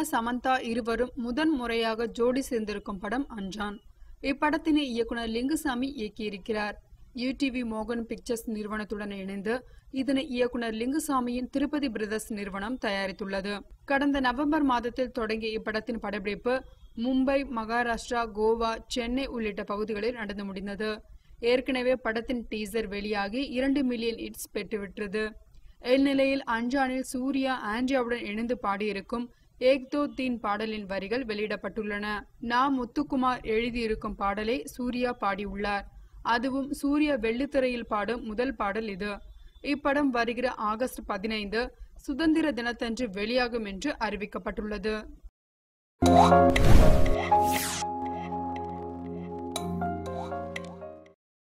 சமந்தா இருவரும் முதன் முறையாக ஜோடி சேர்ந்திருக்கும் படம் அஞ்சான் இப்படத்தினை இயக்குனர் லிங்குசாமி இயக்கியிருக்கிறார் யூடிவி மோகன் பிக்சர்ஸ் நிறுவனத்துடன் இணைந்து இதனை இயக்குனர் லிங்குசாமியின் திருப்பதி பிரதர்ஸ் நிறுவனம் தயாரித்துள்ளது கடந்த நவம்பர் மாதத்தில் தொடங்கிய இப்படத்தின் படப்பிடிப்பு மும்பை மகாராஷ்டிரா கோவா சென்னை உள்ளிட்ட பகுதிகளில் நடந்து முடிந்தது ஏற்கனவே படத்தின் டீசர் வெளியாகி இரண்டு மில்லியன் இட்ஸ் பெற்றுவிட்டது இந்நிலையில் அஞ்சானில் சூர்யா ஆண்ட்ரியாவுடன் இணைந்து பாடியிருக்கும் ஏக் தோ தீன் பாடலின் வரிகள் வெளியிடப்பட்டுள்ளன நா முத்துக்குமார் எழுதியிருக்கும் பாடலை சூர்யா பாடியுள்ளார் அதுவும் சூர்யா வெள்ளித்திரையில் பாடும் முதல் பாடல் இது இப்படம் வருகிற ஆகஸ்ட் பதினைந்து சுதந்திர தினத்தன்று வெளியாகும் என்று அறிவிக்கப்பட்டுள்ளது